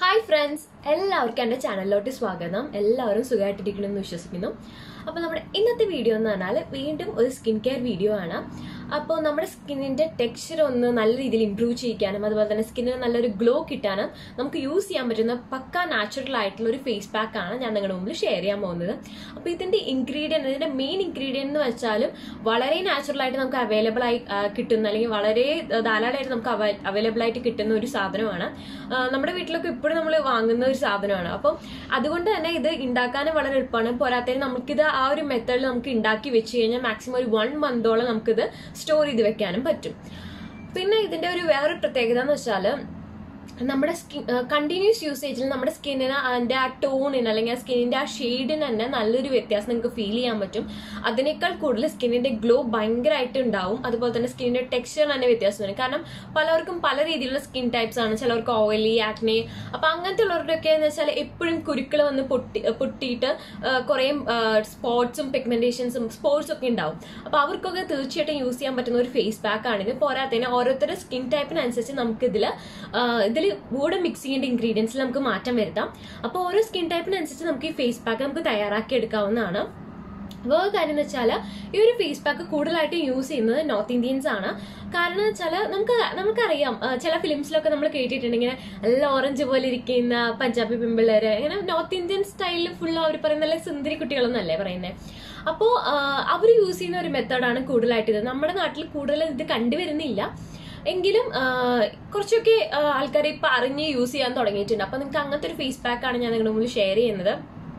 Hi friends എല്ലാവർക്കും എൻ്റെ ചാനലിലോട്ട് സ്വാഗതം എല്ലാവരും സുഖമായിട്ടിരിക്കണമെന്ന് വിശ്വസിക്കുന്നു അപ്പോൾ നമ്മുടെ ഇന്നത്തെ വീഡിയോ എന്ന് പറഞ്ഞാൽ വീണ്ടും ഒരു സ്കിൻ കെയർ വീഡിയോ ആണ് അപ്പോൾ നമ്മുടെ സ്കിന്നിൻ്റെ ടെക്സ്ചർ ഒന്ന് നല്ല രീതിയിൽ ഇമ്പ്രൂവ് ചെയ്യിക്കാനും അതുപോലെ തന്നെ സ്കിന്നിന് നല്ലൊരു ഗ്ലോ കിട്ടാനും നമുക്ക് യൂസ് ചെയ്യാൻ പറ്റുന്ന പക്ക നാച്ചുറൽ ആയിട്ടുള്ള ഒരു ഫേസ് പാക്ക് ആണ് ഞാൻ നിങ്ങളുടെ മുമ്പിൽ ഷെയർ ചെയ്യാൻ പോകുന്നത് അപ്പോൾ ഇതിൻ്റെ ഇൻഗ്രീഡിയൻറ്റ് ഇതിൻ്റെ മെയിൻ ഇൻഗ്രീഡിയൻറ്റ് എന്ന് വെച്ചാലും വളരെ നാച്ചുറൽ ആയിട്ട് നമുക്ക് അവൈലബിൾ ആയി ആ, കിട്ടുന്ന അല്ലെങ്കിൽ വളരെ ധാരാളമായിട്ട് നമുക്ക് അവൈലബിൾ ആയിട്ട് കിട്ടുന്ന ഒരു സാധനമാണ് ആ, നമ്മുടെ വീട്ടിലൊക്കെ ഇപ്പോഴും നമ്മൾ വാങ്ങുന്ന ഒരു സാധനമാണ് അപ്പം അതുകൊണ്ട് തന്നെ ഇത് ഉണ്ടാക്കാനും വളരെ എളുപ്പമാണ് പോരാത്തതിന് നമുക്കിത് ആ ഒരു മെത്തേഡിൽ നമുക്ക് ഉണ്ടാക്കി വെച്ച് കഴിഞ്ഞാൽ മാക്സിമം ഒരു വൺ മന്തോളം നമുക്കിത് സ്റ്റോർ ചെയ്ത് വെക്കാനും പറ്റും പിന്നെ ഇതിന്റെ ഒരു വേറൊരു പ്രത്യേകത എന്ന് വെച്ചാൽ നമ്മുടെ സ്കിൻ കണ്ടിന്യൂസ് യൂസേജിൽ നമ്മുടെ സ്കിന്നിന് അതിന്റെ ആ ടോണിന് അല്ലെങ്കിൽ ആ സ്കിന്നിന്റെ ആ ഷെയ്ഡിന് തന്നെ നല്ലൊരു വ്യത്യാസം നിങ്ങൾക്ക് ഫീൽ ചെയ്യാൻ പറ്റും അതിനേക്കാൾ കൂടുതൽ സ്കിന്നിന്റെ ഗ്ലോ ഭയങ്കരമായിട്ട് ഉണ്ടാവും അതുപോലെ തന്നെ സ്കിന്നിന്റെ ടെക്സ്ചർ തന്നെ വ്യത്യാസം വരും കാരണം പലർക്കും പല രീതിയിലുള്ള സ്കിൻ ടൈപ്സ് ആണ് ചിലർക്ക് ഓയിലി ആക്നെ അപ്പൊ അങ്ങനത്തെ ഉള്ളവരുടെയൊക്കെ എന്ന് വെച്ചാൽ എപ്പോഴും കുരുക്കൾ വന്ന് പൊട്ടി പൊട്ടിയിട്ട് കുറേ സ്പോട്സും പിഗ്മെന്റേഷൻസും സ്പോട്സ് ഒക്കെ ഉണ്ടാവും അപ്പൊ അവർക്കൊക്കെ തീർച്ചയായിട്ടും യൂസ് ചെയ്യാൻ പറ്റുന്ന ഒരു ഫേസ് പാക്ക് ആണിത് പോരാത്തതിന് ഓരോരുത്തരുടെ സ്കിൻ ടൈപ്പിനനുസരിച്ച് നമുക്ക് ഇതിൽ ഇതിൽ കൂടെ മിക്സ് ചെയ്യേണ്ട ഇൻഗ്രീഡിയൻസിൽ നമുക്ക് മാറ്റം വരുത്താം അപ്പോൾ ഓരോ സ്കിൻ ടൈപ്പിനനുസരിച്ച് നമുക്ക് ഈ ഫേസ് പാക്ക് നമുക്ക് തയ്യാറാക്കി എടുക്കാവുന്നതാണ് വേറെ കാര്യം എന്ന് വെച്ചാൽ ഈ ഒരു ഫേസ് പാക്ക് കൂടുതലായിട്ട് യൂസ് ചെയ്യുന്നത് നോർത്ത് ഇന്ത്യൻസ് ആണ് കാരണം വെച്ചാൽ നമുക്ക് നമുക്കറിയാം ആ, ചില ഫിലിംസിലൊക്കെ നമ്മൾ കേട്ടിട്ടുണ്ട് ഇങ്ങനെ നല്ല ഓറഞ്ച് പോലെ ഇരിക്കുന്ന പഞ്ചാബി പെമ്പിള്ളേര് ഇങ്ങനെ നോർത്ത് ഇന്ത്യൻ സ്റ്റൈലിൽ ഫുൾ അവർ പറയുന്ന നല്ല സുന്ദരി കുട്ടികളെന്നല്ലേ പറയുന്നത് അപ്പോൾ അവർ യൂസ് ചെയ്യുന്ന ഒരു മെത്തേഡാണ് കൂടുതലായിട്ട് ഇത് നമ്മുടെ നാട്ടിൽ കൂടുതൽ ഇത് കണ്ടുവരുന്നില്ല എങ്കിലും ആ, കുറച്ചൊക്കെ ആൾക്കാർ ഇപ്പൊ അറിഞ്ഞ് യൂസ് ചെയ്യാൻ തുടങ്ങിയിട്ടുണ്ട് അപ്പൊ നിങ്ങൾക്ക് അങ്ങനത്തെ ഒരു ഫേസ് പാക്ക് ആണ് ഞാൻ നിങ്ങളുടെ മുമ്പിൽ ഷെയർ ചെയ്യുന്നത്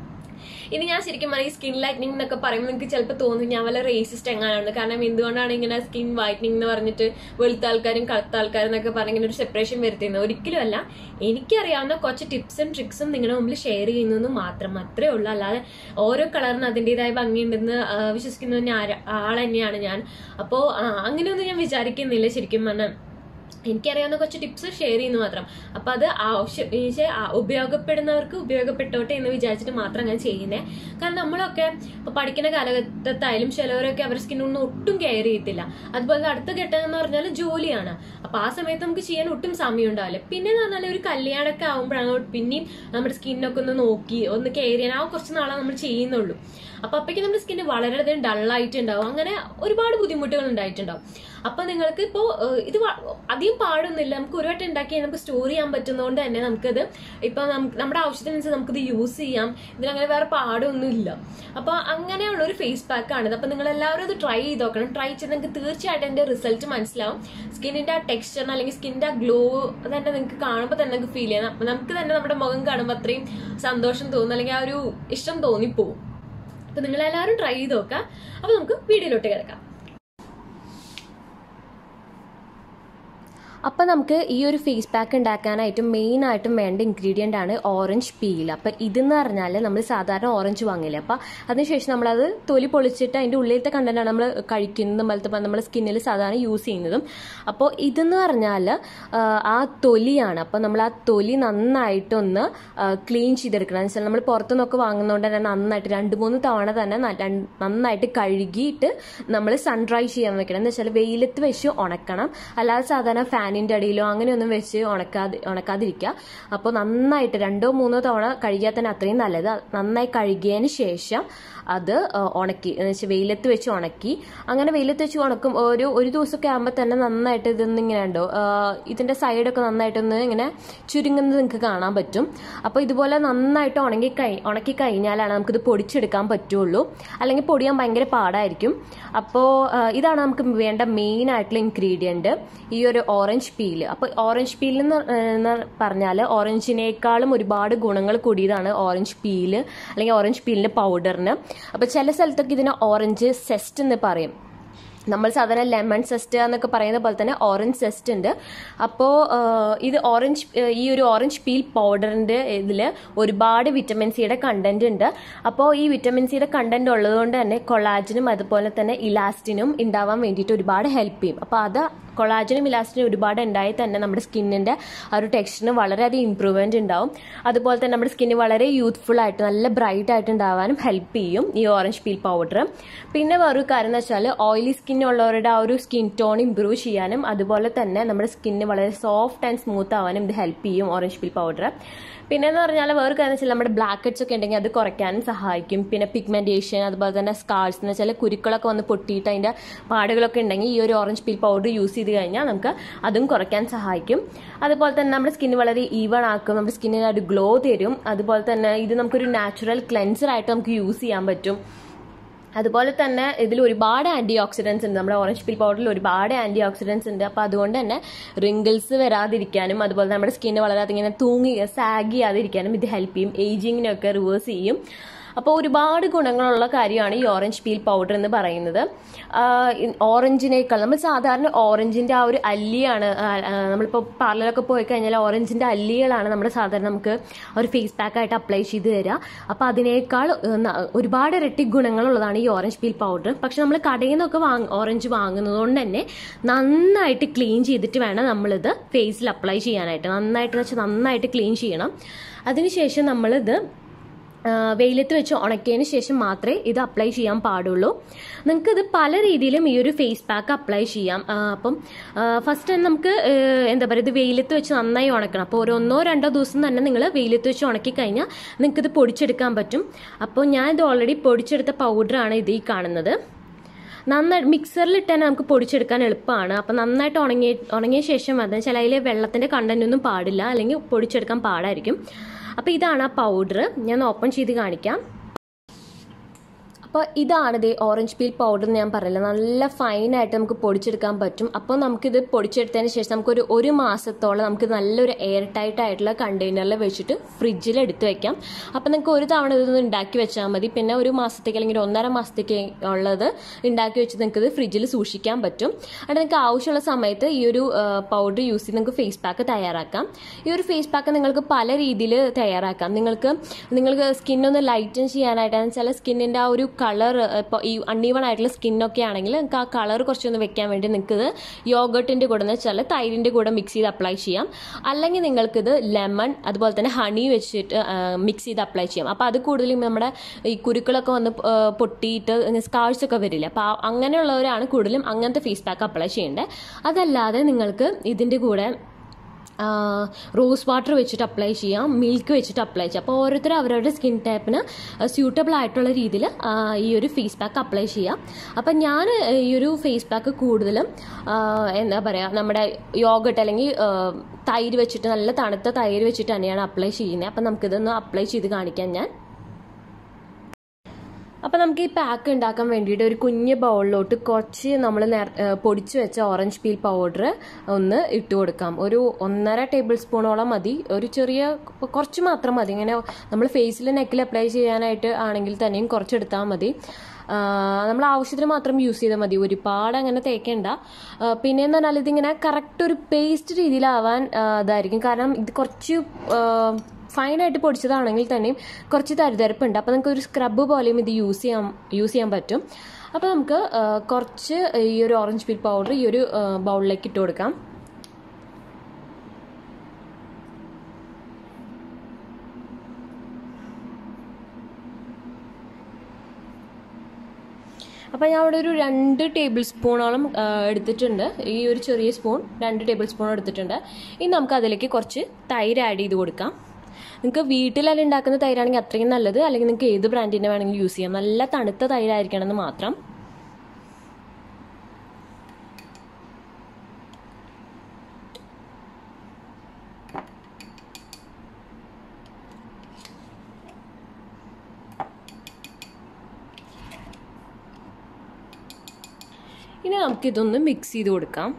ഇനി ഞാൻ ശരിക്കും പറഞ്ഞാൽ ഈ സ്കിൻ ലൈറ്റനിങ് എന്നൊക്കെ പറയുമ്പോൾ നിങ്ങൾക്ക് ചിലപ്പോൾ തോന്നും ഞാൻ വല്ല റേസിസ്റ്റ് എങ്ങാനാണ് കാരണം എന്തുകൊണ്ടാണ് ഇങ്ങനെ സ്കിൻ വൈറ്റനിങ് എന്ന് പറഞ്ഞിട്ട് വെളുത്ത ആൾക്കാരും കറുത്ത ആൾക്കാരും എന്നൊക്കെ പറഞ്ഞ് ഇങ്ങനെ ഒരു സെപ്പറേഷൻ വരുത്തുന്നത് ഒരിക്കലും അല്ല എനിക്കറിയാവുന്ന കുറച്ച് ടിപ്സും ട്രിക്സും നിങ്ങളുടെ മുമ്പിൽ ഷെയർ ചെയ്യുന്നു മാത്രം അത്രേ ഉള്ളൂ അല്ലാതെ ഓരോ കളറിന് അതിൻ്റെതായ ഭംഗിയുണ്ടെന്ന് ആ, വിശ്വസിക്കുന്ന ഞാൻ ആൾ തന്നെയാണ് ഞാൻ അപ്പോൾ അങ്ങനെയൊന്നും ഞാൻ വിചാരിക്കുന്നില്ല ശരിക്കും പറഞ്ഞാൽ എനിക്കറിയാവുന്ന കുറച്ച് ടിപ്സ് ഷെയർ ചെയ്യുന്നു മാത്രം അപ്പൊ അത് ആവശ്യം എന്ന് വെച്ചാൽ ആ- ഉപയോഗപ്പെടുന്നവർക്ക് ഉപയോഗപ്പെട്ടോട്ടെ എന്ന് വിചാരിച്ചിട്ട് മാത്രം ഞാൻ ചെയ്യുന്നത് കാരണം നമ്മളൊക്കെ ഇപ്പൊ പഠിക്കുന്ന കാലഘട്ടത്തായാലും ചിലവരൊക്കെ അവരുടെ സ്കിന്നൊന്നും ഒട്ടും കെയർ ചെയ്യത്തില്ല അതുപോലെ അടുത്ത ഘട്ടം എന്ന് പറഞ്ഞാൽ ജോലിയാണ് അപ്പൊ ആ സമയത്ത് നമുക്ക് ചെയ്യാൻ ഒട്ടും സമയം ഉണ്ടാവില്ല പിന്നെ എന്ന് പറഞ്ഞാൽ ഒരു കല്യാണമൊക്കെ ആകുമ്പോഴാണ് പിന്നെയും നമ്മുടെ സ്കിന്നൊക്കെ ഒന്ന് നോക്കി ഒന്ന് കെയർ ചെയ്യാൻ ആ കുറച്ച് നാളെ നമ്മൾ ചെയ്യുന്നുള്ളൂ അപ്പൊ അപ്പോഴേക്കും നമ്മുടെ സ്കിന്ന് വളരെയധികം ഡള്ളായിട്ടുണ്ടാവും അങ്ങനെ ഒരുപാട് ബുദ്ധിമുട്ടുകൾ ഉണ്ടായിട്ടുണ്ടാവും അപ്പൊ നിങ്ങൾക്ക് ഇപ്പോൾ ഇത് വ- അധികം പാടൊന്നുമില്ല നമുക്ക് ഒരു വട്ടം ഉണ്ടാക്കി നമുക്ക് സ്റ്റോർ ചെയ്യാൻ പറ്റുന്നതുകൊണ്ട് തന്നെ നമുക്കത് ഇപ്പൊ നമുക്ക് നമ്മുടെ ആവശ്യത്തിനനുസരിച്ച് നമുക്കിത് യൂസ് ചെയ്യാം ഇതിനങ്ങനെ വേറെ പാടൊന്നും ഇല്ല അപ്പൊ അങ്ങനെയുള്ള ഒരു ഫേസ് പാക്ക് ആണിത് അപ്പൊ നിങ്ങൾ എല്ലാവരും അത് ട്രൈ ചെയ്ത് നോക്കണം ട്രൈ ചെയ്ത് നിങ്ങൾക്ക് തീർച്ചയായിട്ടും അതിന്റെ റിസൾട്ട് മനസ്സിലാവും സ്കിന്നിന്റെ ആ ടെക്സ്ചറിന് അല്ലെങ്കിൽ സ്കിന്നിന്റെ ആ ഗ്ലോ തന്നെ നിങ്ങൾക്ക് കാണുമ്പോൾ തന്നെ നിങ്ങൾക്ക് ഫീൽ ചെയ്യാം അപ്പൊ നമുക്ക് തന്നെ നമ്മുടെ മുഖം കാണുമ്പോൾ അത്രയും സന്തോഷം തോന്നും അല്ലെങ്കിൽ ആ ഒരു ഇഷ്ടം തോന്നിപ്പോവും അപ്പൊ നിങ്ങൾ എല്ലാവരും ട്രൈ ചെയ്ത് നോക്കാം അപ്പൊ നമുക്ക് വീഡിയോയിലോട്ട് കിടക്കാം അപ്പം നമുക്ക് ഈ ഒരു ഫേസ് പാക്ക് ഉണ്ടാക്കാനായിട്ട് മെയിൻ ആയിട്ടും വേണ്ട ഇൻഗ്രീഡിയൻ്റ് ആണ് ഓറഞ്ച് പീൽ അപ്പം ഇതെന്ന് പറഞ്ഞാൽ നമ്മൾ സാധാരണ ഓറഞ്ച് വാങ്ങില്ല അപ്പം അതിനുശേഷം നമ്മളത് തൊലി പൊളിച്ചിട്ട് അതിൻ്റെ ഉള്ളിലത്തെ കണ്ടന്റാണ് നമ്മൾ കഴിക്കുന്നതും പോലത്തെ നമ്മുടെ സ്കിന്നിൽ സാധാരണ യൂസ് ചെയ്യുന്നതും അപ്പോൾ ഇതെന്ന് പറഞ്ഞാൽ ആ തൊലിയാണ് അപ്പം നമ്മൾ ആ തൊലി നന്നായിട്ടൊന്ന് ക്ലീൻ ചെയ്തെടുക്കണം എന്ന് വെച്ചാൽ നമ്മൾ പുറത്തുനിന്നൊക്കെ വാങ്ങുന്നതുകൊണ്ട് തന്നെ നന്നായിട്ട് രണ്ട് മൂന്ന് തവണ തന്നെ ന- രണ്ട് നന്നായിട്ട് കഴുകിയിട്ട് നമ്മൾ സൺ ഡ്രൈ ചെയ്യാൻ വെക്കണം എന്ന് വെച്ചാൽ വെയിലത്ത് വെച്ച് ഉണക്കണം അല്ലാതെ സാധാരണ ഫാനിൻ്റെ അടിയിലോ അങ്ങനെയൊന്നും വെച്ച് ഉണക്കാതെ ഉണക്കാതിരിക്കുക അപ്പോൾ നന്നായിട്ട് രണ്ടോ മൂന്നോ തവണ കഴുകിയാൽ തന്നെ അത്രയും നല്ലത് നന്നായി കഴുകിയതിന് ശേഷം അത് ആ, ഉണക്കി എന്ന് വെച്ചാൽ വെയിലത്ത് വെച്ച് ഉണക്കി അങ്ങനെ വെയിലത്ത് വെച്ച് ഉണക്കും ഒരു ഒരു ദിവസമൊക്കെ ആകുമ്പോൾ തന്നെ നന്നായിട്ട് ഇതൊന്നും ഇങ്ങനെ ഉണ്ടോ ആ, ഇതിന്റെ സൈഡൊക്കെ നന്നായിട്ടൊന്ന് ഇങ്ങനെ ചുരുങ്ങുന്നത് നിങ്ങൾക്ക് കാണാൻ പറ്റും അപ്പോൾ ഇതുപോലെ നന്നായിട്ട് ഉണങ്ങി കഴി ഉണക്കി കഴിഞ്ഞാലാണ് നമുക്കിത് പൊടിച്ചെടുക്കാൻ പറ്റുള്ളൂ അല്ലെങ്കിൽ പൊടിയാൻ ഭയങ്കര പാടായിരിക്കും അപ്പോൾ ഇതാണ് നമുക്ക് വേണ്ട മെയിൻ ആയിട്ടുള്ള ഇൻഗ്രീഡിയൻറ്റ് ഈ ഒരു ഓറഞ്ച് പീല് അപ്പോൾ ഓറഞ്ച് പീൽ എന്ന് എന്ന് പറഞ്ഞാൽ ഓറഞ്ചിനേക്കാളും ഒരുപാട് ഗുണങ്ങൾ കൂടിയതാണ് ഓറഞ്ച് പീല് അല്ലെങ്കിൽ ഓറഞ്ച് പീലിൻ്റെ പൗഡറിന് അപ്പോൾ ചില സ്ഥലത്തൊക്കെ ഇതിനെ ഓറഞ്ച് സെസ്റ്റ് എന്ന് പറയും നമ്മൾ സാധാരണ ലെമൺ സെസ്റ്റ് എന്നൊക്കെ പറയുന്ന പോലെ തന്നെ ഓറഞ്ച് സെസ്റ്റ് ഉണ്ട് അപ്പോൾ ഇത് ഓറഞ്ച് ഈ ഒരു ഓറഞ്ച് പീൽ പൗഡറിൻ്റെ ഇതിൽ ഒരുപാട് വിറ്റമിൻ സിയുടെ കണ്ടന്റ് ഉണ്ട് അപ്പോൾ ഈ വിറ്റമിൻ സിയുടെ കണ്ടന്റ് ഉള്ളതുകൊണ്ട് തന്നെ കൊളാജിനും അതുപോലെ തന്നെ ഇലാസ്റ്റിനും ഉണ്ടാവാൻ വേണ്ടിയിട്ട് ഒരുപാട് ഹെൽപ്പ് ചെയ്യും അപ്പോൾ അത് കൊളാജനും ഇലാസ്റ്റിനും ഒരുപാട് ഉണ്ടായി തന്നെ നമ്മുടെ സ്കിന്നിൻ്റെ ആ ഒരു ടെക്സ്ചറിന് വളരെയധികം ഇമ്പ്രൂവ്മെൻ്റ് ഉണ്ടാവും അതുപോലെ തന്നെ നമ്മുടെ സ്കിന്ന് വളരെ യൂത്ത്ഫുൾ ആയിട്ട് നല്ല ബ്രൈറ്റ് ആയിട്ട് ഉണ്ടാവാനും ഹെൽപ്പ് ചെയ്യും ഈ ഓറഞ്ച് പീൽ പൗഡർ പിന്നെ വേറൊരു കാര്യം എന്ന് വെച്ചാൽ ഓയിലി സ്കിന്നുള്ളവരുടെ ആ ഒരു സ്കിൻ ടോൺ ഇമ്പ്രൂവ് ചെയ്യാനും അതുപോലെ തന്നെ നമ്മുടെ സ്കിന്ന് വളരെ സോഫ്റ്റ് ആൻഡ് സ്മൂത്ത് ആവാനും ഇത് ഹെൽപ്പ് ചെയ്യും ഓറഞ്ച് പീൽ പൗഡർ പിന്നെ എന്ന് പറഞ്ഞാൽ വേറെ കാര്യം വെച്ചാൽ നമ്മുടെ ബ്ലാക്ക് ഹെഡ്സ് ഒക്കെ ഉണ്ടെങ്കിൽ അത് കുറയ്ക്കാനും സഹായിക്കും പിന്നെ പിഗ്മെന്റേഷൻ അതുപോലെ തന്നെ സ്കാർസ് എന്ന് വെച്ചാൽ കുരുക്കളൊക്കെ വന്ന് പൊട്ടിയിട്ട് അതിൻ്റെ പാടുകളൊക്കെ ഉണ്ടെങ്കിൽ ഈ ഒരു ഓറഞ്ച് പീൽ പൗഡർ യൂസ് ചെയ്ത് കഴിഞ്ഞാൽ നമുക്ക് അതും കുറയ്ക്കാൻ സഹായിക്കും അതുപോലെ തന്നെ നമ്മുടെ സ്കിന്ന് വളരെ ഈവൺ ആക്കും നമ്മുടെ സ്കിന്നിന് ഒരു ഗ്ലോ തരും അതുപോലെ തന്നെ ഇത് നമുക്കൊരു നാച്ചുറൽ ക്ലെൻസർ ആയിട്ട് നമുക്ക് യൂസ് ചെയ്യാൻ പറ്റും അതുപോലെ തന്നെ ഇതിൽ ഒരുപാട് ആൻറ്റി ഓക്സിഡൻസ് ഉണ്ട് നമ്മുടെ ഓറഞ്ച് പീൽ പൗഡറിൽ ഒരുപാട് ആൻറ്റി ഓക്സിഡൻസ് ഉണ്ട് അപ്പോൾ അതുകൊണ്ട് തന്നെ റിങ്കിൾസ് വരാതിരിക്കാനും അതുപോലെ നമ്മുടെ സ്കിന്ന് വളരാതെ ഇങ്ങനെ തൂങ്ങി സാഗ് ചെയ്യാതിരിക്കാനും ഇത് ഹെൽപ്പ് ചെയ്യും ഏജിങ്ങിനൊക്കെ റിവേഴ്സ് ചെയ്യും അപ്പോൾ ഒരുപാട് ഗുണങ്ങളുള്ള കാര്യമാണ് ഈ ഓറഞ്ച് പീൽ പൗഡർ എന്ന് പറയുന്നത് ഓറഞ്ചിനേക്കാൾ നമ്മൾ സാധാരണ ഓറഞ്ചിൻ്റെ ആ ഒരു അല്ലിയാണ് നമ്മളിപ്പോൾ പാർലറിലൊക്കെ പോയി കഴിഞ്ഞാൽ ഓറഞ്ചിൻ്റെ അല്ലികളാണ് നമ്മൾ സാധാരണ നമുക്ക് ഒരു ഫേസ് പാക്ക് ആയിട്ട് അപ്ലൈ ചെയ്ത് തരിക അപ്പോൾ അതിനേക്കാൾ ഒരുപാട് ഇരട്ടി ഗുണങ്ങളുള്ളതാണ് ഈ ഓറഞ്ച് പീൽ പൗഡർ പക്ഷെ നമ്മൾ കടയിൽ നിന്നൊക്കെ വാങ്ങ ഓറഞ്ച് വാങ്ങുന്നത് കൊണ്ട് തന്നെ നന്നായിട്ട് ക്ലീൻ ചെയ്തിട്ട് വേണം നമ്മളിത് ഫേസിൽ അപ്ലൈ ചെയ്യാനായിട്ട് നന്നായിട്ട് വെച്ചാൽ നന്നായിട്ട് ക്ലീൻ ചെയ്യണം അതിനുശേഷം നമ്മളിത് വെയിലത്ത് വെച്ച് ഉണക്കിയതിന് ശേഷം മാത്രമേ ഇത് അപ്ലൈ ചെയ്യാൻ പാടുള്ളൂ നിങ്ങൾക്ക് ഇത് പല രീതിയിലും ഈ ഒരു ഫേസ് പാക്ക് അപ്ലൈ ചെയ്യാം അപ്പം ഫസ്റ്റ് തന്നെ നമുക്ക് എന്താ പറയുക ഇത് വെയിലത്ത് വെച്ച് നന്നായി ഉണക്കണം അപ്പോൾ ഒരു ഒന്നോ രണ്ടോ ദിവസം തന്നെ നിങ്ങൾ വെയിലത്ത് വെച്ച് ഉണക്കി കഴിഞ്ഞാൽ നിങ്ങൾക്ക് ഇത് പൊടിച്ചെടുക്കാൻ പറ്റും അപ്പോൾ ഞാൻ ഇത് ഓൾറെഡി പൊടിച്ചെടുത്ത പൗഡറാണ് ഇത് ഈ കാണുന്നത് നന്നായി മിക്സറിൽ ഇട്ടാൽ നമുക്ക് പൊടിച്ചെടുക്കാൻ എളുപ്പമാണ് അപ്പം നന്നായിട്ട് ഉണങ്ങിയ ഉണങ്ങിയ ശേഷം അതെന്ന് വെച്ചാൽ അതിൽ വെള്ളത്തിൻ്റെ കണ്ടന്റ് ഒന്നും പാടില്ല അല്ലെങ്കിൽ പൊടിച്ചെടുക്കാൻ പാടായിരിക്കും അപ്പോൾ ഇതാണ് ആ പൗഡർ ഞാൻ ഓപ്പൺ ചെയ്ത് കാണിക്കാം അപ്പോൾ ഇതാണ് ഇത് ഓറഞ്ച് പീൽ പൗഡർ ഞാൻ പറഞ്ഞില്ല നല്ല ഫൈനായിട്ട് നമുക്ക് പൊടിച്ചെടുക്കാൻ പറ്റും അപ്പോൾ നമുക്കിത് പൊടിച്ചെടുത്തതിന് ശേഷം നമുക്കൊരു ഒരു മാസത്തോളം നമുക്ക് നല്ലൊരു എയർ ടൈറ്റ് ആയിട്ടുള്ള കണ്ടെയ്നറിൽ വെച്ചിട്ട് ഫ്രിഡ്ജിൽ എടുത്ത് വെക്കാം അപ്പോൾ നിങ്ങൾക്ക് ഒരു തവണ ഇതൊന്ന് ഉണ്ടാക്കി വെച്ചാൽ മതി പിന്നെ ഒരു മാസത്തേക്ക് അല്ലെങ്കിൽ ഒന്നര മാസത്തേക്ക് ഉള്ളത് ഉണ്ടാക്കി വെച്ച് നിങ്ങൾക്ക് ഇത് ഫ്രിഡ്ജിൽ സൂക്ഷിക്കാൻ പറ്റും അത് നിങ്ങൾക്ക് ആവശ്യമുള്ള സമയത്ത് ഈ ഒരു പൗഡർ യൂസ് ചെയ്ത് നിങ്ങൾക്ക് ഫേസ് പാക്ക് തയ്യാറാക്കാം ഈ ഒരു ഫേസ് പാക്ക് നിങ്ങൾക്ക് പല രീതിയിൽ തയ്യാറാക്കാം നിങ്ങൾക്ക് നിങ്ങൾക്ക് സ്കിന്നൊന്ന് ലൈറ്റൻ ചെയ്യാനായിട്ടാണ് വെച്ചാൽ സ്കിന്നിൻ്റെ ആ ഒരു കളർ ഇപ്പോൾ ഈ അൺഈവൺ ആയിട്ടുള്ള സ്കിന്നൊക്കെ ആണെങ്കിൽ നിങ്ങൾക്ക് ആ കളർ കുറച്ചൊന്ന് വെക്കാൻ വേണ്ടി നിങ്ങൾക്ക് ഇത് യോഗട്ടിൻ്റെ കൂടെ എന്ന് വെച്ചാൽ തൈരിൻ്റെ കൂടെ മിക്സ് ചെയ്ത് അപ്ലൈ ചെയ്യാം അല്ലെങ്കിൽ നിങ്ങൾക്കിത് ലെമൺ അതുപോലെ തന്നെ ഹണി വെച്ചിട്ട് മിക്സ് ചെയ്ത് അപ്ലൈ ചെയ്യാം അപ്പോൾ അത് കൂടുതലും നമ്മുടെ ഈ കുരുക്കളൊക്കെ വന്ന് പൊട്ടിയിട്ട് സ്കാർസ് ഒക്കെ വരില്ല അപ്പോൾ അങ്ങനെയുള്ളവരാണ് കൂടുതലും അങ്ങനത്തെ ഫേസ് പാക്ക് അപ്ലൈ ചെയ്യേണ്ടത് അതല്ലാതെ നിങ്ങൾക്ക് ഇതിൻ്റെ കൂടെ റോസ് വാട്ടർ വെച്ചിട്ട് അപ്ലൈ ചെയ്യാം മിൽക്ക് വെച്ചിട്ട് അപ്ലൈ ചെയ്യാം അപ്പോൾ ഓരോരുത്തർ അവരവരുടെ സ്കിൻ ടൈപ്പിന് സ്യൂട്ടബിൾ ആയിട്ടുള്ള രീതിയിൽ ഈ ഒരു ഫേസ് പാക്ക് അപ്ലൈ ചെയ്യാം അപ്പം ഞാൻ ഈ ഒരു ഫേസ് പാക്ക് കൂടുതലും എന്താ പറയുക നമ്മുടെ യോഗട്ട് അല്ലെങ്കിൽ തൈര് വെച്ചിട്ട് നല്ല തണുത്ത തൈര് വെച്ചിട്ട് തന്നെയാണ് അപ്ലൈ ചെയ്യുന്നത് അപ്പം നമുക്കിതൊന്ന് അപ്ലൈ ചെയ്ത് കാണിക്കാം ഞാൻ അപ്പോൾ നമുക്ക് ഈ പാക്ക് ഉണ്ടാക്കാൻ വേണ്ടിയിട്ട് ഒരു കുഞ്ഞ് ബൗളിലോട്ട് കുറച്ച് നമ്മൾ പൊടിച്ചു വെച്ച ഓറഞ്ച് പീൽ പൗഡർ ഒന്ന് ഇട്ട് കൊടുക്കാം ഒരു ഒന്നര ടേബിൾ സ്പൂണോളം മതി ഒരു ചെറിയ കുറച്ച് മാത്രം മതി ഇങ്ങനെ നമ്മൾ ഫേസിൽ നെക്കിൽ അപ്ലൈ ചെയ്യാനായിട്ട് ആണെങ്കിൽ തന്നെയും കുറച്ചെടുത്താൽ മതി നമ്മൾ ആവശ്യത്തിന് മാത്രം യൂസ് ചെയ്താൽ മതി ഒരുപാട് അങ്ങനെ തേക്കേണ്ട പിന്നെ എന്ന് പറഞ്ഞാൽ ഇതിങ്ങനെ കറക്റ്റ് ഒരു പേസ്റ്റ് രീതിയിലാവാൻ ഇതായിരിക്കും കാരണം ഇത് കുറച്ച് ഫൈനായിട്ട് പൊടിച്ചതാണെങ്കിൽ തന്നെയും കുറച്ച് തരിതരപ്പുണ്ട് അപ്പോൾ നമുക്ക് ഒരു സ്ക്രബ് പോലെയും ഇത് യൂസ് ചെയ്യാൻ യൂസ് ചെയ്യാൻ പറ്റും അപ്പോൾ നമുക്ക് കുറച്ച് ഈ ഒരു ഓറഞ്ച് പീൽ പൗഡർ ഈ ഒരു ബൗളിലേക്ക് ഇട്ട് കൊടുക്കാം അപ്പോൾ ഞാൻ അവിടെ ഒരു രണ്ട് ടേബിൾ സ്പൂണോളം എടുത്തിട്ടുണ്ട് ഈ ഒരു ചെറിയ സ്പൂൺ രണ്ട് ടേബിൾ സ്പൂൺ എടുത്തിട്ടുണ്ട് ഇനി നമുക്ക് അതിലേക്ക് കുറച്ച് തൈര് ആഡ് ചെയ്ത് കൊടുക്കാം നിങ്ങൾക്ക് വീട്ടിലെല്ലാം ഉണ്ടാക്കുന്ന തൈരാണെങ്കിൽ അത്രയും നല്ലത് അല്ലെങ്കിൽ നിങ്ങൾക്ക് ഏത് ബ്രാൻഡിൻ്റെ വേണമെങ്കിലും യൂസ് ചെയ്യാം നല്ല തണുത്ത തൈരായിരിക്കണം എന്ന് മാത്രം ഇനി നമുക്കിതൊന്ന് മിക്സ് ചെയ്ത് കൊടുക്കാം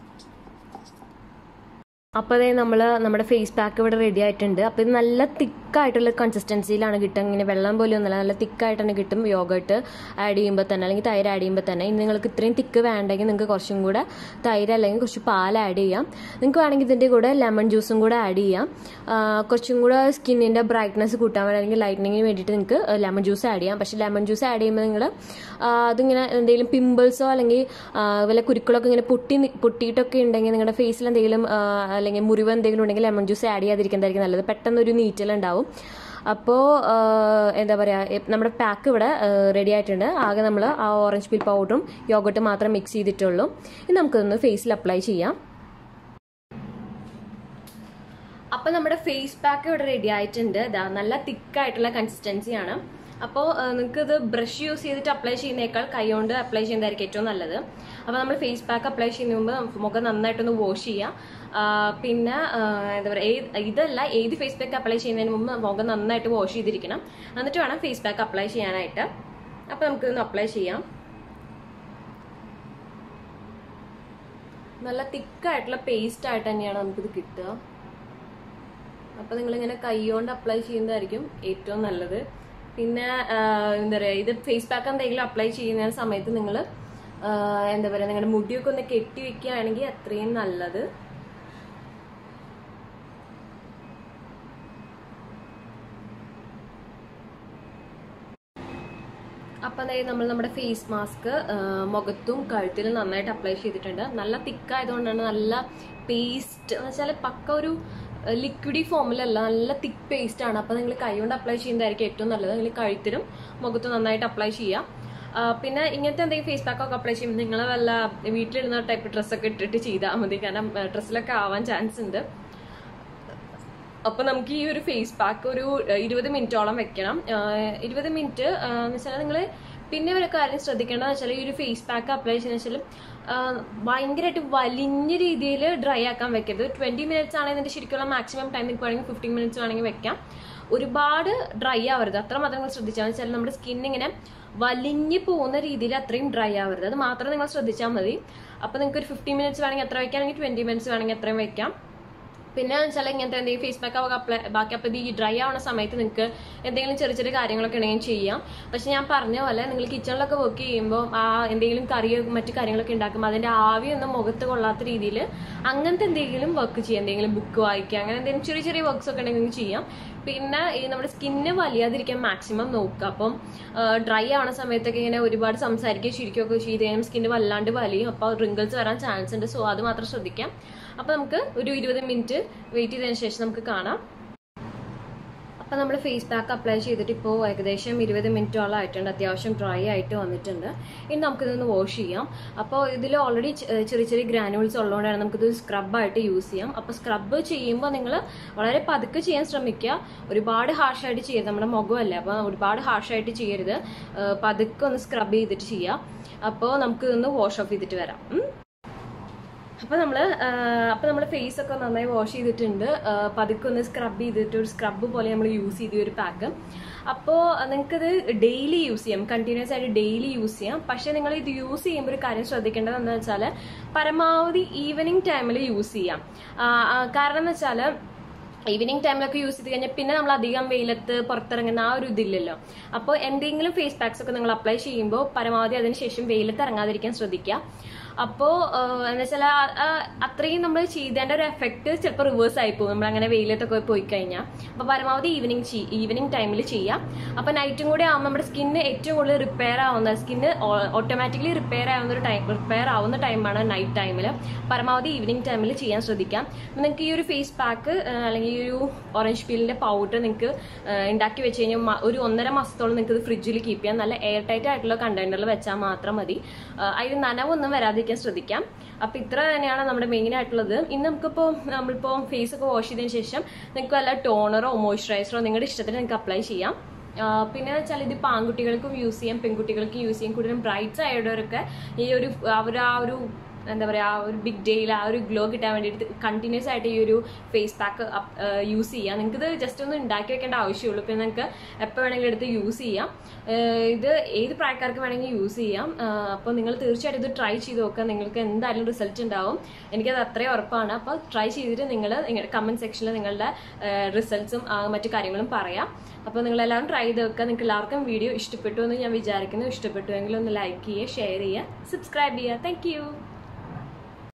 അപ്പോൾ അതേ നമ്മൾ നമ്മുടെ ഫേസ് പാക്ക് ഇവിടെ റെഡി ആയിട്ടുണ്ട് അപ്പോൾ ഇത് നല്ല തിക്ക് തിക്കായിട്ടുള്ള കൺസിസ്റ്റൻസിയിലാണ് കിട്ടുക ഇങ്ങനെ വെള്ളം പോലെ ഒന്നുമല്ല നല്ല തിക്കായിട്ട് തന്നെ കിട്ടും യോഗട്ട് ആഡ് ചെയ്യുമ്പോൾ തന്നെ അല്ലെങ്കിൽ തൈര് ആഡ് ചെയ്യുമ്പോൾ തന്നെ ഇനി നിങ്ങൾക്ക് ഇത്രയും തിക്ക് വേണ്ടെങ്കിൽ നിങ്ങൾക്ക് കുറച്ചും കൂടെ തൈര് അല്ലെങ്കിൽ കുറച്ച് പാൽ ആഡ് ചെയ്യാം നിങ്ങൾക്ക് വേണമെങ്കിൽ ഇതിൻ്റെ കൂടെ ലെമൺ ജ്യൂസും കൂടെ ആഡ് ചെയ്യാം ആ, കുറച്ചും കൂടെ സ്കിന്നിൻ്റെ ബ്രൈറ്റ്നസ് കൂട്ടാൻ വേണ്ടി അല്ലെങ്കിൽ ലൈറ്റനിങ്ങിന് വേണ്ടിയിട്ട് നിങ്ങൾക്ക് ലെമൺ ജ്യൂസ് ആഡ് ചെയ്യാം പക്ഷേ ലെമൺ ജ്യൂസ് ആഡ് ചെയ്യുമ്പോൾ നിങ്ങൾ അതിങ്ങനെ എന്തെങ്കിലും പിമ്പിൾസോ അല്ലെങ്കിൽ ആ, വല്ല കുരുക്കളൊക്കെ ഇങ്ങനെ പൊട്ടി നി- പൊട്ടിയിട്ടൊക്കെ ഉണ്ടെങ്കിൽ നിങ്ങളുടെ ഫേസിൽ എന്തെങ്കിലും ആ, അല്ലെങ്കിൽ മുറിവ് എന്തെങ്കിലും ഉണ്ടെങ്കിൽ ലെമൺ ജ്യൂസ് ആഡ് ചെയ്യാതിരിക്കുന്നതായിരിക്കും നല്ലത് പെട്ടെന്നൊരു നീറ്റലുണ്ടാവും അപ്പോൾ എന്താ പറയുക നമ്മുടെ പാക്ക് ഇവിടെ റെഡി ആയിട്ടുണ്ട് ആകെ നമ്മൾ ആ ഓറഞ്ച് പീൽ പൗഡറും യോഗട്ട് മാത്രം മിക്സ് ചെയ്തിട്ടുള്ളൂ ഇനി നമുക്കൊന്ന് ഫേസിൽ അപ്ലൈ ചെയ്യാം അപ്പോൾ നമ്മുടെ ഫേസ് പാക്ക് ഇവിടെ റെഡി ആയിട്ടുണ്ട് ഇതാ നല്ല തിക്കായിട്ടുള്ള കൺസിസ്റ്റൻസിയാണ് അപ്പോൾ നിങ്ങൾക്ക് ഇത് ബ്രഷ് യൂസ് ചെയ്തിട്ട് അപ്ലൈ ചെയ്യുന്നേക്കാൾ കൈകൊണ്ട് അപ്ലൈ ചെയ്യുന്നതായിരിക്കും ഏറ്റവും നല്ലത് അപ്പോൾ നമ്മൾ ഫേസ് പാക്ക് അപ്ലൈ ചെയ്യുന്ന മുമ്പ് നമുക്ക് മുഖം നന്നായിട്ടൊന്ന് വാഷ് ചെയ്യാം ആ, പിന്നെ ആ, എന്താ പറയുക ഏത് ഇതല്ല ഏത് ഫേസ് പാക്ക് അപ്ലൈ ചെയ്യുന്നതിന് മുമ്പ് മുഖം നന്നായിട്ട് വാഷ് ചെയ്തിരിക്കണം എന്നിട്ട് വേണം ഫേസ് പാക്ക് അപ്ലൈ ചെയ്യാനായിട്ട് അപ്പോൾ നമുക്കിതൊന്ന് അപ്ലൈ ചെയ്യാം നല്ല തിക്കായിട്ടുള്ള പേസ്റ്റ് ആയിട്ട് തന്നെയാണ് നമുക്കിത് കിട്ടുക അപ്പൊ നിങ്ങൾ ഇങ്ങനെ കൈകൊണ്ട് അപ്ലൈ ചെയ്യുന്നതായിരിക്കും ഏറ്റവും നല്ലത് പിന്നെ ആ, എന്താ പറയാ ഇത് ഫേസ് പാക്ക് എന്തെങ്കിലും അപ്ലൈ ചെയ്യുന്ന സമയത്ത് നിങ്ങൾ എന്താ പറയാ നിങ്ങളുടെ മുടിയൊക്കെ ഒന്ന് കെട്ടി വെക്കുകയാണെങ്കിൽ അത്രയും നല്ലത് അപ്പം അതായത് നമ്മൾ നമ്മുടെ ഫേസ് മാസ്ക് മുഖത്തും കഴുത്തിലും നന്നായിട്ട് അപ്ലൈ ചെയ്തിട്ടുണ്ട് നല്ല തിക്കായതുകൊണ്ടാണ് നല്ല പേസ്റ്റ് എന്ന് വെച്ചാൽ പക്ക ഒരു ലിക്വിഡി ഫോമിലല്ല നല്ല തിക്ക് പേസ്റ്റ് ആണ് അപ്പം നിങ്ങൾ കൈകൊണ്ട് അപ്ലൈ ചെയ്യുന്നതായിരിക്കും ഏറ്റവും നല്ലത് നിങ്ങൾ കഴുത്തിലും മുഖത്തും നന്നായിട്ട് അപ്ലൈ ചെയ്യാം ആ, പിന്നെ ഇങ്ങനത്തെ എന്തെങ്കിലും ഫേസ് പാക്ക് ഒക്കെ അപ്ലൈ ചെയ്യുമ്പോൾ നിങ്ങൾ വല്ല വീട്ടിലിടുന്ന ടൈപ്പ് ഡ്രസ്സൊക്കെ ഇട്ടിട്ട് ചെയ്താൽ മതി കാരണം ഡ്രസ്സിലൊക്കെ ആവാൻ ചാൻസ് ഉണ്ട് അപ്പൊ നമുക്ക് ഈ ഒരു ഫേസ് പാക്ക് ഒരു ഏഹ്, ഇരുപത് മിനിറ്റോളം വെക്കണം ഏഹ്, ഇരുപത് മിനിറ്റ് എന്ന് വെച്ചാൽ നിങ്ങൾ പിന്നെ ഒരു കാര്യം ശ്രദ്ധിക്കേണ്ടതെന്ന് വെച്ചാൽ ഈ ഒരു ഫേസ് പാക്ക് അപ്ലൈ ചെയ്യുന്ന വെച്ചാൽ ഭയങ്കരമായിട്ട് വലിഞ്ഞ രീതിയിൽ ഡ്രൈ ആക്കാൻ വെക്കരുത് ട്വന്റി മിനിറ്റ്സ് ആണെങ്കിൽ ഇതിന്റെ ശരിക്കുള്ള മാക്സിമം ടൈം നിങ്ങൾക്ക് വേണമെങ്കിൽ ഫിഫ്റ്റീൻ മിനിറ്റ്സ് വേണമെങ്കിൽ വെക്കാം ഒരുപാട് ഡ്രൈ ആവരുത് അത്ര മാത്രം നിങ്ങൾ ശ്രദ്ധിച്ചാൽ വെച്ചാൽ നമ്മുടെ സ്കിൻ ഇങ്ങനെ വലിഞ്ഞു പോകുന്ന രീതിയിൽ അത്രയും ഡ്രൈ ആവരുത് അത് മാത്രം നിങ്ങൾ ശ്രദ്ധിച്ചാൽ മതി അപ്പോൾ നിങ്ങൾക്ക് ഒരു ഫിഫ്റ്റീൻ മിനിറ്റ്സ് വേണമെങ്കിൽ എത്ര വെക്കാം അല്ലെങ്കിൽ ട്വന്റി മിനിറ്റ്സ് വേണമെങ്കിൽ എത്രയും വെക്കാം പിന്നെ വെച്ചാൽ ഇങ്ങനത്തെ എന്തെങ്കിലും ഫേസ് പാക്ക് ഒക്കെ അപ്ലൈ ബാക്കി അപ്പോൾ ഇത് ഈ ഡ്രൈ ആവുന്ന സമയത്ത് നിങ്ങൾക്ക് എന്തെങ്കിലും ചെറിയ ചെറിയ കാര്യങ്ങളൊക്കെ ഉണ്ടെങ്കിൽ ചെയ്യാം പക്ഷെ ഞാൻ പറഞ്ഞ പോലെ നിങ്ങൾ കിച്ചണിലൊക്കെ വർക്ക് ചെയ്യുമ്പോൾ ആ എന്തെങ്കിലും കറിയോ മറ്റു കാര്യങ്ങളൊക്കെ ഉണ്ടാക്കുമ്പോൾ അതിന്റെ ആവി ഒന്നും മുഖത്ത് കൊള്ളാത്ത രീതിയിൽ അങ്ങനത്തെ എന്തെങ്കിലും വർക്ക് ചെയ്യാം എന്തെങ്കിലും ബുക്ക് വായിക്കുക അങ്ങനെ എന്തെങ്കിലും ചെറിയ ചെറിയ വർക്ക്സ് ഒക്കെ ഉണ്ടെങ്കിൽ നിങ്ങൾക്ക് ചെയ്യാം പിന്നെ ഈ നമ്മുടെ സ്കിന്ന് വലിയാതിരിക്കാൻ മാക്സിമം നോക്കുക അപ്പം ഡ്രൈ ആവുന്ന സമയത്തൊക്കെ ഇങ്ങനെ ഒരുപാട് സംസാരിക്കുകയോ ചിരിക്കുകയൊക്കെ ചെയ്ത് കഴിയുമ്പോൾ സ്കിന്ന് വല്ലാണ്ട് വലിയും അപ്പോൾ റിങ്കിൾസ് വരാൻ ചാൻസ് ഉണ്ട് സോ അത് മാത്രം ശ്രദ്ധിക്കാം അപ്പോൾ നമുക്ക് ഒരു ഇരുപത് മിനിറ്റ് വെയിറ്റ് ചെയ്തതിന് ശേഷം നമുക്ക് കാണാം അപ്പോൾ നമ്മൾ ഫേസ് പാക്ക് അപ്ലൈ ചെയ്തിട്ട് ഇപ്പോൾ ഏകദേശം ഇരുപത് മിനിറ്റോളം ആയിട്ടുണ്ട് അത്യാവശ്യം ഡ്രൈ ആയിട്ട് വന്നിട്ടുണ്ട് ഇനി നമുക്കിതൊന്ന് വാഷ് ചെയ്യാം അപ്പോൾ ഇതിൽ ഓൾറെഡി ചെറിയ ചെറിയ ഗ്രാനുവൽസ് ഉള്ളതുകൊണ്ടാണ് നമുക്കിത് സ്ക്രബായിട്ട് യൂസ് ചെയ്യാം അപ്പോൾ സ്ക്രബ് ചെയ്യുമ്പോൾ നിങ്ങൾ വളരെ പതുക്കെ ചെയ്യാൻ ശ്രമിക്കുക ഒരുപാട് ഹാർഷായിട്ട് ചെയ്യരുത് നമ്മുടെ മുഖമല്ലേ അപ്പോൾ ഒരുപാട് ഹാർഷായിട്ട് ചെയ്യരുത് ഏഹ് പതുക്കെ ഒന്ന് സ്ക്രബ് ചെയ്തിട്ട് ചെയ്യാം അപ്പോൾ നമുക്ക് ഇതൊന്ന് വാഷ് ഓഫ് ചെയ്തിട്ട് വരാം ഉം. അപ്പൊ നമ്മള് ആ, അപ്പൊ നമ്മുടെ ഫേസ് ഒക്കെ നന്നായി വാഷ് ചെയ്തിട്ടുണ്ട് ആ, പതുക്കെ ഒന്ന് സ്ക്രബ് ചെയ്തിട്ട് ഒരു സ്ക്രബ് പോലെ നമ്മൾ യൂസ് ചെയ്ത ഒരു പാക്ക് അപ്പോൾ നിങ്ങൾക്കത് ഡെയിലി യൂസ് ചെയ്യാം കണ്ടിന്യൂസ് ആയിട്ട് ഡെയിലി യൂസ് ചെയ്യാം പക്ഷെ നിങ്ങൾ ഇത് യൂസ് ചെയ്യുമ്പോൾ ഒരു കാര്യം ശ്രദ്ധിക്കേണ്ടത് എന്താ വെച്ചാൽ പരമാവധി ഈവനിങ് ടൈമിൽ യൂസ് ചെയ്യാം ആ, ആ, കാരണം എന്ന് വെച്ചാൽ ഈവനിങ് ടൈമിലൊക്കെ യൂസ് ചെയ്ത് കഴിഞ്ഞാൽ പിന്നെ നമ്മൾ അധികം വെയിലത്ത് പുറത്തിറങ്ങുന്ന ആ ഒരു ഇതില്ലല്ലോ അപ്പോൾ എന്തെങ്കിലും ഫേസ് പാക്സ് ഒക്കെ നിങ്ങൾ അപ്ലൈ ചെയ്യുമ്പോൾ പരമാവധി അതിനുശേഷം വെയിലത്ത് ഇറങ്ങാതിരിക്കാൻ ശ്രദ്ധിക്കുക അപ്പോൾ എന്താ വെച്ചാൽ അത്രയും നമ്മൾ ചെയ്തതിന്റെ ഒരു എഫക്റ്റ് ചിലപ്പോൾ റിവേഴ്സ് ആയി പോകും നമ്മൾ അങ്ങനെ വെയിലത്തൊക്കെ പോയി കഴിഞ്ഞാൽ അപ്പോൾ പരമാവധി ഈവനിങ് ഈവനിങ് ടൈമിൽ ചെയ്യാം അപ്പോൾ നൈറ്റും കൂടെ ആകുമ്പോൾ നമ്മുടെ സ്കിന്ന് ഏറ്റവും കൂടുതൽ റിപ്പയർ ആവുന്ന സ്കിന്ന് ഓട്ടോമാറ്റിക്കലി റിപ്പയർ ആവുന്ന ഒരു ടൈം റിപ്പയർ ആവുന്ന ടൈമാണ് നൈറ്റ് ടൈമിൽ പരമാവധി ഈവനിങ് ടൈമിൽ ചെയ്യാൻ ശ്രദ്ധിക്കാം അപ്പോൾ നിങ്ങൾക്ക് ഈ ഒരു ഫേസ് പാക്ക് അല്ലെങ്കിൽ ഈ ഒരു ഓറഞ്ച് പീലിന്റെ പൗഡർ നിങ്ങൾക്ക് ഉണ്ടാക്കി വെച്ച് കഴിഞ്ഞാൽ മ- ഒരു ഒന്നര മാസത്തോളം നിങ്ങൾക്ക് ഇത് ഫ്രിഡ്ജിൽ കീപ്പ് ചെയ്യാം നല്ല എയർ ടൈറ്റ് ആയിട്ടുള്ള കണ്ടെയ്നറിൽ വെച്ചാൽ മാത്രം മതി ആ, അതിൽ നനവൊന്നും വരാതിരിക്കാൻ ശ്രദ്ധിക്കാം അപ്പൊ ഇത്ര തന്നെയാണ് നമ്മുടെ മെയിൻ ആയിട്ടുള്ളത് ഇന്ന് നമുക്കിപ്പോൾ നമ്മളിപ്പോൾ ഫേസ് ഒക്കെ വാഷ് ചെയ്തതിന് ശേഷം നിങ്ങൾക്ക് വല്ല ടോണറോ മോയ്സ്ചറൈസറോ നിങ്ങളുടെ ഇഷ്ടത്തിന് നിങ്ങൾക്ക് അപ്ലൈ ചെയ്യാം ആ, പിന്നെ വെച്ചാൽ ഇത് ഇപ്പോൾ ആൺകുട്ടികൾക്കും യൂസ് ചെയ്യാം പെൺകുട്ടികൾക്കും യൂസ് ചെയ്യാം കൂടുതലും ബ്രൈറ്റ്സ് ആയവരൊക്കെ ഈ ഒരു അവർ ആ ഒരു എന്താ പറയുക ആ ഒരു ബിഗ് ഡേയിൽ ആ ഒരു ഗ്ലോ കിട്ടാൻ വേണ്ടിയിട്ട് കണ്ടിന്യൂസ് ആയിട്ട് ഈ ഒരു ഫേസ് പാക്ക് യൂസ് ചെയ്യാം നിങ്ങൾക്ക് ഇത് ജസ്റ്റ് ഒന്ന് ഉണ്ടാക്കി വെക്കേണ്ട ആവശ്യമുള്ളൂ പിന്നെ നിങ്ങൾക്ക് എപ്പോൾ വേണമെങ്കിലും എടുത്ത് യൂസ് ചെയ്യാം ഏഹ് ഇത് ഏത് പ്രായക്കാർക്ക് വേണമെങ്കിൽ യൂസ് ചെയ്യാം അപ്പോൾ നിങ്ങൾ തീർച്ചയായിട്ടും ഇത് ട്രൈ ചെയ്ത് നോക്കുക നിങ്ങൾക്ക് എന്തായാലും റിസൾട്ട് ഉണ്ടാവും എനിക്കത് അത്രയും ഉറപ്പാണ് അപ്പോൾ ട്രൈ ചെയ്തിട്ട് നിങ്ങൾ നിങ്ങളുടെ കമൻറ്റ് സെക്ഷനിൽ നിങ്ങളുടെ റിസൾട്ട്സും മറ്റു കാര്യങ്ങളും പറയാം അപ്പോൾ നിങ്ങൾ എല്ലാവരും ട്രൈ ചെയ്ത് വെക്കുക നിങ്ങൾക്ക് എല്ലാവർക്കും വീഡിയോ ഇഷ്ടപ്പെട്ടു എന്ന് ഞാൻ വിചാരിക്കുന്നു ഇഷ്ടപ്പെട്ടുവെങ്കിൽ ഒന്ന് ലൈക്ക് ചെയ്യുക ഷെയർ ചെയ്യുക സബ്സ്ക്രൈബ് ചെയ്യുക താങ്ക്